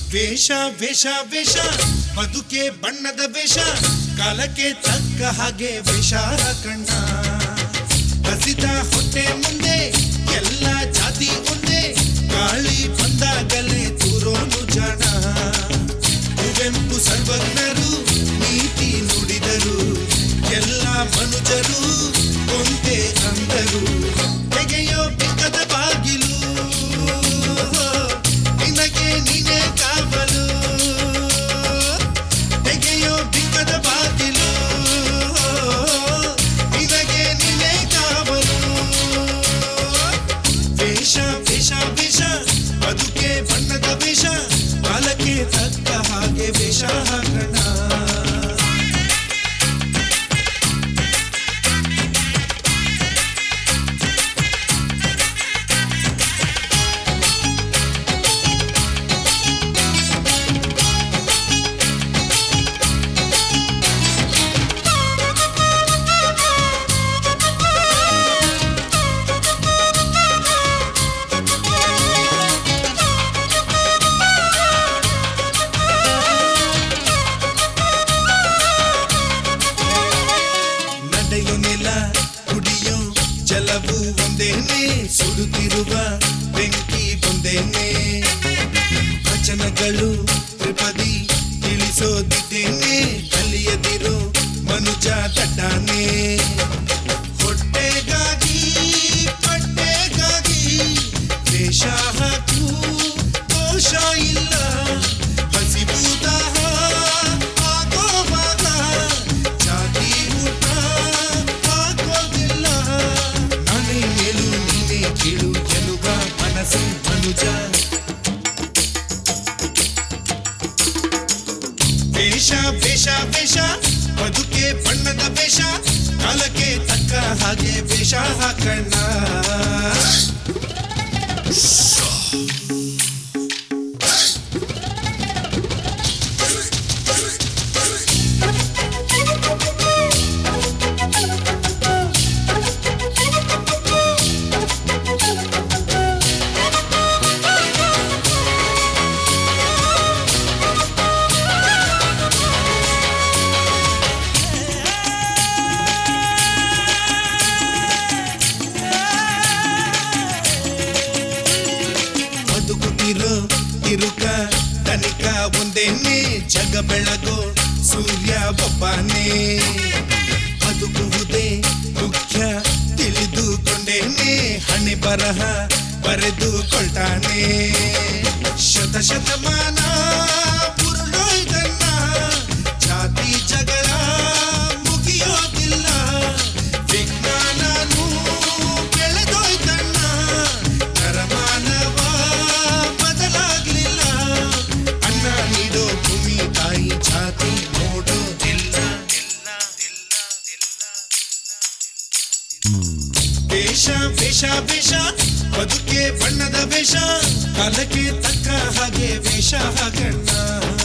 ವೇಷ ವೇಷ ವೇಷ ಬದುಕೆ ಬಣ್ಣದ ವೇಷ ಕಾಲಕ್ಕೆ ತಕ್ಕ ಹಾಗೆ ವೇಷ ಕಣ್ಣ ಹಸಿದ ಹೊಟ್ಟೆ ಮುಂದೆ ಎಲ್ಲ ಜಾತಿ ಒಂದೇ ಗಾಳಿ ಬಂದಾಗಲೇ ತೂರೋನು ಜಾಣ ಕುವೆಂಪು ಸರ್ವಜ್ಞರು ನೀತಿ ನುಡಿದರು ಎಲ್ಲ ಮನುಜರು ಒಂದೇ ಅಂದರು ತೆಗೆಯೋ ಬಿಕ್ಕದ ಬಾಗಿಲು ನಿನಗೆ ನೀನೇ ಕಾವಲು ತೆಗೆಯೋ ಬಿಕ್ಕದ ಬಾಗಿಲು ನಿನಗೆ ನೀನೇ ಕಾವಲು ವೇಷ ವೇಷ ವೇಷ ಬದುಕೆ ಬಣ್ಣದ ವೇಷ ಕಾಲಕ್ಕೆ ತಕ್ಕ ಹಾಗೆ ವೇಷ ಹಾಕಣ ನಡೆಯೋ ನೆಲ ಕುಡಿಯೋ ಜಲವು ಒಂದೇನೆ ಸುಡುತ್ತಿರುವ ಬೆಂಕಿ ಒಂದೇನೆ ವಚನಗಳು ತ್ರಿಪದಿ ತಿಳಿಸೋದಿದ್ದೇನೆ ಕಲಿಯದಿರೋ ಮನುಜ ದಟ್ಟಾನೆ ಹೊಟ್ಟೆಗಾಗಿ ಪಟ್ಟೆಗಾಗಿ ವೇಷ ಹಾಕು ದೋಷ ಇಲ್ಲ ಹಸಿಬೂದಾಹ ಆಗೋವಾಗ ಜಾತಿ ಊಟ ಹಾಕೋದಿಲ್ಲ ನಾನೇ ಮೇಲು ನೀನೇ ಕೀಳು ಎನ್ನುವ ಮನಸ್ಸು ಮನುಜ ವೇಷ ವೇಷ ವೇಷ ಬದುಕೆ ಬಣ್ಣದ ವೇಷ ಕಾಲಕ್ಕೆ ತಕ್ಕ ಹಾಗೆ ವೇಷ ಹಾಕಣ್ಣ ಬದುಕುತ್ತಿರೋ ತಿರುಕ ತನಿಕ ಒಂದೇನೆ ಜಗ ಬೆಳಗೋ ಸೂರ್ಯ ಒಬ್ಬನೇ ಬದುಕುವುದೇ ಮುಖ್ಯ ತಿಳಿದುಕೊಂಡೇನೆ ಹಣೆ ಬರಹ ಬರೆದುಕೊಳ್ತಾನೆ ಶತ ಶತಮಾನ ಉರುಳೋಯ್ದನ್ನ ಜಾತಿ ಜಗಳ ಮುಗಿಯೋದಿಲ್ಲ ವಿಜ್ಞಾನನೂ ಬೆಳೆದೋಯ್ತಣ್ಣ ನರಮಾನವ ಬದಲಾಗ್ಲಿಲ್ಲ ಅನ್ನ ನೀಡೋ ಭೂಮಿ ತಾಯಿ ಜಾತಿ ನೋಡೋದಿಲ್ಲ ವೇಷ ವೇಷ ವೇಷ ಬದುಕೆ ಬಣ್ಣದ ವೇಷ ಕಾಲಕ್ಕೆ ತಕ್ಕ ಹಾಗೆ ವೇಷ ಹಾಕಣ್ಣ